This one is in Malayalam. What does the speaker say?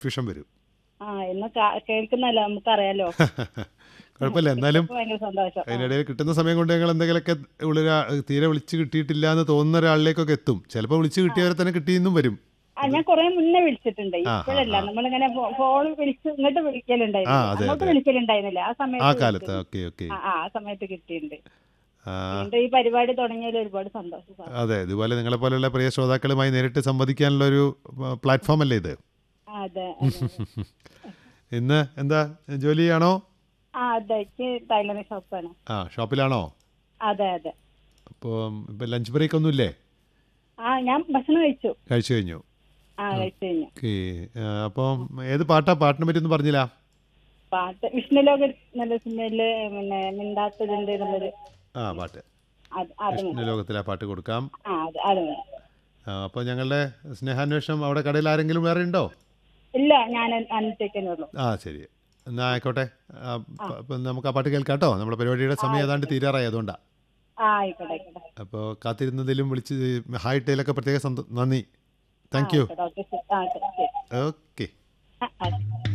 കൺഫ്യൂഷൻ വരും ആ എന്ന് കാ- കേൾക്കുന്നല്ലോ നമുക്കറിയാലോ കുഴപ്പമില്ല എന്നാലും ഇപ്പൊ ഭയങ്കര സന്തോഷം ആ. അതിനിടയിൽ കിട്ടുന്ന സമയം കൊണ്ട് ഞങ്ങൾ എന്തെങ്കിലുമൊക്കെ ഉള്ളിൽ തീരെ വിളിച്ച് കിട്ടിയിട്ടില്ല എന്ന് തോന്നുന്ന ഒരാളിലേക്കൊക്കെ എത്തും ചിലപ്പോൾ വിളിച്ച് കിട്ടിയവരെ തന്നെ കിട്ടിയെന്നും വരും ആ ഞാൻ കൊറേ മുന്നേ വിളിച്ചിട്ടുണ്ട് ആ, ഇപ്പോഴല്ല ആ. നമ്മളിങ്ങനെ ഫോൺ വിളിച്ച് ഇങ്ങോട്ട് ആ, വിളിക്കലുണ്ടായിരുന്നു അതെ, അങ്ങോട്ട് അതെ. വിളിക്കലുണ്ടായിരുന്നില്ല ആ ആ സമയത്ത് കാലത്ത് വിളിച്ചിട്ടുണ്ട്. ഓക്കെ ഓക്കെ ആ ആ, ആ സമയത്ത് കിട്ടിയിട്ടുണ്ട് ആ, വീണ്ടും ഈ പരിപാടി തുടങ്ങിയതിൽ ഒരുപാട് സന്തോഷം സാർ അതെ ഇതുപോലെ നിങ്ങളെ പോലെയുള്ള പ്രിയ ശ്രോതാക്കളുമായി നേരിട്ട് സംവദിക്കാനുള്ള ഒരു പ്ലാറ്റ്ഫോം അല്ലേ ഇത് ആ, അതെ അതെ, അതെ. ഇന്ന് എന്താ ജോലി ചെയ്യണോ ആ അതെ എനിക്ക് ടൈലറിംഗ് ഷോപ്പാണ് ആ ഷോപ്പിലാണോ അതെ അതെ അപ്പോൾ ഇപ്പം ലഞ്ച് ബ്രേക്ക് ഒന്നുമില്ലേ ആ ഞാൻ ഭക്ഷണം കഴിച്ചു കഴിച്ചു കഴിഞ്ഞു ആ കഴിച്ചു കഴിഞ്ഞു ഓക്കെ അപ്പം ഏത് പാട്ടാ പാട്ടിനെ പറ്റി ഒന്നും പറഞ്ഞില്ല പാട്ട് വിഷ്ണുലോക നല്ല സിനിമയില് പിന്നെ മിണ്ടാത്തതിന്റെ എന്നുള്ളൊരു ആ പാട്ട് അത് അത് മതി. വിഷ്ണു ലോകത്തിലെ പാട്ട് കൊടുക്കാം ആ അത് അത് മതി. അപ്പോൾ ഞങ്ങളുടെ സ്നേഹാന്വേഷണം അവിടെ കടയിൽ ആരെങ്കിലും വേറെ ഉണ്ടോ ഇല്ല ഞാൻ അന്നത്തേക്കേ ഉള്ളൂ ആ ശരി എന്നാൽ ആയിക്കോട്ടെ ആ, പ- അപ്പം നമുക്ക് ആ പാട്ട് കേൾക്കാം കേട്ടോ നമ്മുടെ പരിപാടിയുടെ സമയം ഏതാണ്ട് തീരാറായി അതുകൊണ്ടാണ് ആ ആയിക്കോട്ടെ ആയിക്കോട്ടെ അപ്പോൾ കാത്തിരുന്നതിലും വിളിച്ച് ഹായ് ടേലൊക്കെ പ്രത്യേക സന്തോ- നന്ദി താങ്ക് യു ആ, ആയിക്കോട്ടെ, ഓക്കെ ശരി. ആ ശരി ശരി ഓക്കെ ആ, ആ